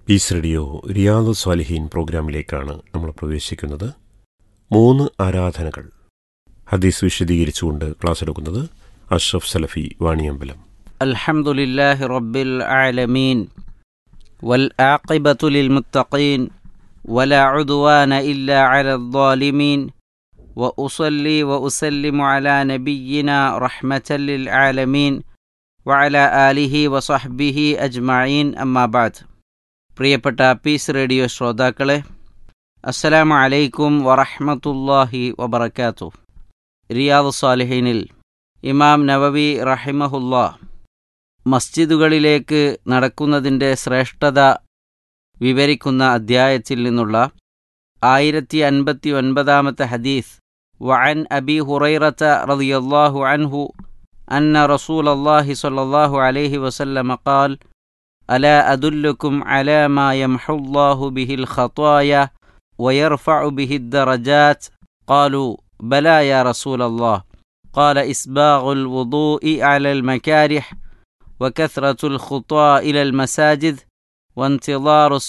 piece radio റിയാദ് സ്വാലിഹീൻ പ്രോഗ്രാമിലേക്കാണ് നമ്മൾ പ്രവേശിക്കുന്നത് മൂന്ന് ആരാധനകൾ ഹദീസ് വിശദീകരിച്ചുകൊണ്ട് ക്ലാസ് എടുക്കുന്നത് അഷ്റഫ് സലഫി വാണിയമ്പലം الحمد لله رب العالمين والعاقبة للمتقين ولا عدوان إلا على الظالمين وأصلي وأسلم على نبينا رحمة للعالمين وعلى آله وصحبه أجمعين أما بعد പ്രിയപ്പെട്ട പീസ് റേഡിയോ ശ്രോതാക്കളെ അസ്സലാമു അലൈക്കും വറഹ്മത്തുള്ളാഹി വബറകാത്തു റിയാദ് സാലിഹീനിൽ ഇമാം നവവി റഹിമഹുല്ലാ മസ്ജിദുകളിലേക്ക് നടക്കുന്നതിൻ്റെ ശ്രേഷ്ഠത വിവരിക്കുന്ന അദ്ധ്യായത്തിൽ നിന്നുള്ള ആയിരത്തി അൻപത്തി ഒൻപതാമത്തെ ഹദീസ് വഅൻ അബി ഹുറൈറത്ത റളിയല്ലാഹു അൻഹു അന്ന റസൂൽ അള്ളാഹി സ്വല്ലല്ലാഹു അലൈഹി വസല്ലമ ഖാൽ ألا أدلكم على ما يمحو الله به الخطايا ويرفع به الدرجات قالوا بلى يا رسول الله قال إسباغ الوضوء على المكارح وكثرة الخطى إلى المساجد وانتظار